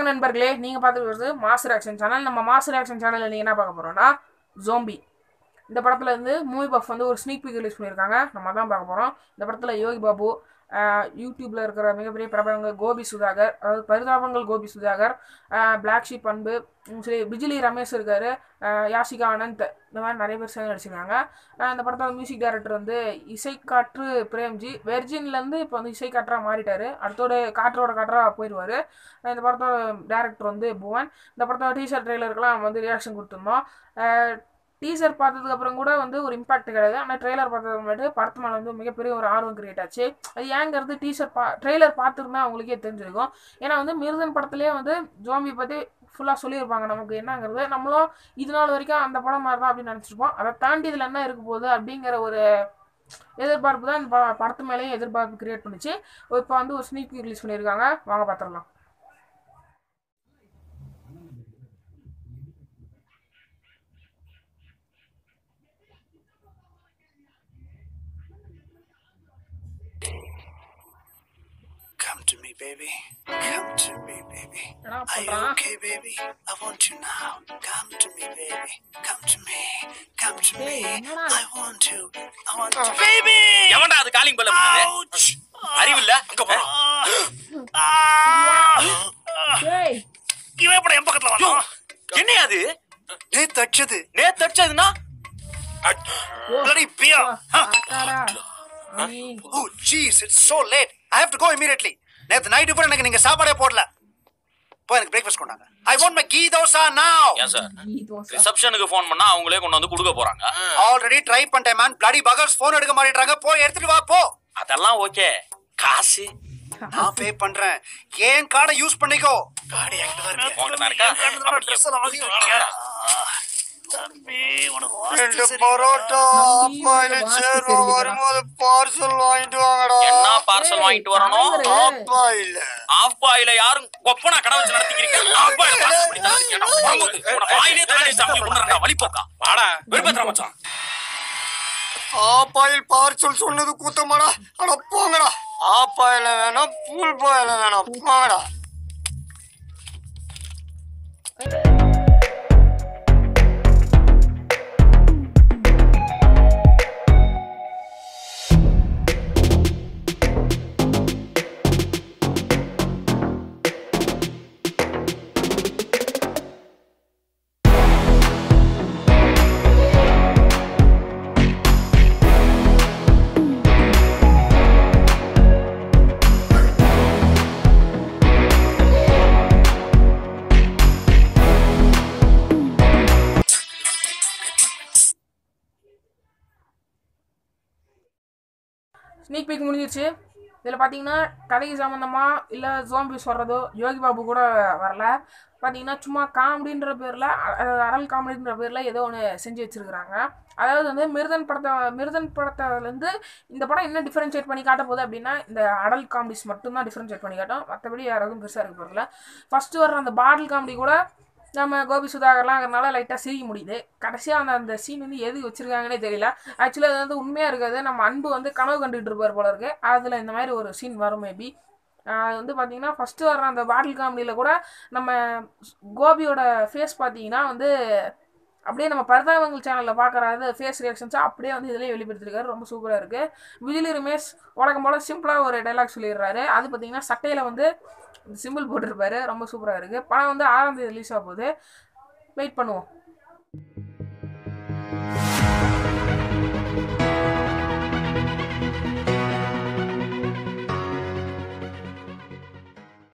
வணக்கம் நண்பர்களே நீங்கள் பார்த்துட்டு வருது மாஸ் ரியாக்ஷன் சேனல் நம்ம மாஸ் ரியாக்ஷன் சேனலில் நீங்கள் என்ன பார்க்க போகிறோம்னா ஜோம்பி இந்த படத்தில் வந்து மூவி பஃப் வந்து ஒரு ஸ்னீக் பீக் ரிலீஸ் பண்ணியிருக்காங்க நம்ம தான் பார்க்க போகிறோம் இந்த படத்தில் யோகி பாபு யூடியூப்பில் இருக்கிற மிகப்பெரிய பிரபலங்கள் கோபி சுதாகர் அதாவது பரிதாபங்கள் கோபி சுதாகர் பிளாக் ஷீப் அன்பு உம் சரி பிஜிலி ரமேஷ் இருக்கார் யாஷிகா ஆனந்த் இந்த மாதிரி நிறைய பேர் சேர்ந்து நடிச்சிருக்காங்க அஹ் இந்த படத்தோட மியூசிக் டைரக்டர் வந்து இசைக்காற்று பிரேம்ஜி வெர்ஜின்லேருந்து இப்போ வந்து இசைக்காற்றா மாறிட்டார் அடுத்தோட காற்றோட காற்றா போயிடுவார் இந்த படத்தோட டேரக்டர் வந்து புவன் இந்த படத்தோட டீசர் ட்ரெய்லருக்குலாம் வந்து ரியாக்ஷன் கொடுத்துருந்தோம் டீசர் பார்த்ததுக்கு அப்புறம் கூட வந்து ஒரு இம்பாக்ட் கிடையாது ஆனால் ட்ரெய்லர் பார்த்ததுக்கு முன்னாடி படத்து மேலே வந்து மிகப்பெரிய ஒரு ஆர்வம் கிரியேட் ஆச்சு அது ஏங்கிறது டீசர் பா ட்ரெய்லர் பார்த்துருந்தா அவங்களுக்கே தெரிஞ்சிருக்கும் ஏன்னா வந்து மிருதன் படத்துலேயே வந்து ஜோம்பி பற்றி ஃபுல்லாக சொல்லியிருப்பாங்க நமக்கு என்னங்கிறது நம்மளும் இது நாள் வரைக்கும் அந்த படம் மாதிரி தான் அப்படின்னு நினச்சிருப்போம் அதை தாண்டி இதில் என்ன இருக்க போகுது அப்படிங்கிற ஒரு எதிர்பார்ப்பு தான் இந்த ப- படத்து மேலேயும் எதிர்பார்ப்பு கிரியேட் பண்ணுச்சு இப்போ வந்து ஒரு ஸ்னீக் ரிலீஸ் பண்ணியிருக்காங்க வாங்க பார்த்துடலாம் Come to me, baby. Come to me, baby. என்னடா Are you பண்ணுறான் okay, baby? I want you now. Come to me, baby. Come to me. Come to me. Hey, என்னடா? I want you. I want you. Baby! எவன்டா அது calling பெல்ல போடுறது Ouch! அறிவில்ல அங்க போறோம் டேய் இவன் எப்படி என் பக்கத்துல வந்தான் என்னையா அது நேத்து அடிச்சது நேத்து அடிச்சதுன்னா bloody beer huh? அக்காடா நீ oh jeez it's so late i have to go immediately நேத்து நைட்டு கூட எனக்கு நீங்க சாப்பாடே போடல போய் எனக்கு பிரேக்ஃபாஸ்ட் கொண்டாங்க i want my ghee dosa now ஏன் சார் நீ தோசை ரிசப்ஷனுக்கு ஃபோன் பண்ணா அவங்களே கொண்டு வந்து கொடுக்க போறாங்க ஆல்ரெடி ட்ரை பண்ணிட்டேன் மேன் bloody buggers ஃபோன் எடுக்க மாட்டேன்றாங்க போய் எடுத்துட்டு வா போ அதெல்லாம் ஓகே காசு நான் பே பண்றேன் ஏன் கார்டை யூஸ் பண்ணிக்கோ கார்டு என்கிட்ட தான் இருக்கு உன்கிட்ட தான் இருக்கா? ட்ரெஸ் எல்லாம் வாங்கி வைங்க. தம்பி உனக்கு ரெண்டு வாஸ்து பரோட்டா தம்பி, ஆப்பாயில வாஸ்து சேர்வா தெரியுதுடா. வரும்போது பார்சல் வாங்கிட்டு வாங்கடா என்ன பார்சல் வாங்கிட்டு வரணும் காய்கறி. ஆப்பாயில ஆஃப் பாயில யாரும் கொப்பனா கடை வச்சு நடத்திக்கிறீங்க ஆஃப் பாயில பார்சல் பண்ணி தரதுக்கு ஏன்டா புறம்போக்கு? உன வாயிலே தானே சாப்பிட்டு கொண்டுறா வலிப்போக்கா வாடா வெறுப்பேத்துற மச்சான் ஆப்பாயில் பார்சல் சொன்னது கூத்தமாடா அட போங்கடா ஆப்பாயில வேணாம் பூல் பாயில வேணாம் போங்கடா ஸ்னீக் பீக் முடிஞ்சிருச்சு இதில் பார்த்தீங்கன்னா கதைக்கு சம்மந்தமாக இல்லை ஜோம்பிஸ் வர்றதோ யோகி பாபு கூட வரல பார்த்தீங்கன்னா சும்மா காமெடின்ற பேரில் அடல் காமெடின்ற பேரில் ஏதோ ஒன்று செஞ்சு வச்சுருக்குறாங்க அதாவது வந்து மிருதன் படத்தை மிருதன் படத்துலேருந்து இந்த படம் என்ன டிஃப்ரென்ஷியேட் பண்ணி காட்ட போகுது அப்படின்னா இந்த அடல் காமெடிஸ் மட்டும்தான் டிஃப்ரென்ஷியேட் பண்ணி காட்டும் மற்றபடி யாராவது பெருசாக இருக்க போகிறதில்ல ஃபஸ்ட்டு வர்ற அந்த பாட்டில் காமெடி கூட நம்ம கோபி சுதாகர்லாங்கிறனால லைட்டாக சிரிக்க முடியுது கடைசியாக அந்த அந்த சீன் வந்து எது வச்சுருக்காங்கன்னே தெரியல ஆக்சுவலாக அது வந்து உண்மையாக இருக்காது நம்ம அன்பு வந்து கனவு கண்டுகிட்டு இருப்பார் போல இருக்கு அதில் இந்த மாதிரி ஒரு சீன் வரும் மேபி அது வந்து பார்த்தீங்கன்னா ஃபஸ்ட்டு வர்ற அந்த பாட்டில் காமெடியில் கூட நம்ம கோபியோட ஃபேஸ் பார்த்தீங்கன்னா வந்து அப்படியே நம்ம பரதாவங்கள் சேனலில் பார்க்குற ஃபேஸ் ரியாக்ஷன்ஸாக அப்படியே வந்து இதிலே வெளிப்படுத்திருக்காரு ரொம்ப சூப்பராக இருக்குது விஜிலி ரமேஷ் வழக்கம் போல் சிம்பிளாக ஒரு டைலாக் சொல்லிடுறாரு அது பார்த்தீங்கன்னா சட்டையில் வந்து சிம்பிள் போட்டிருப்பாரு ரொம்ப சூப்பராக இருக்குது படம் வந்து ஆறாம் தேதி ரிலீஸ் ஆக போகுது வெயிட் பண்ணுவோம்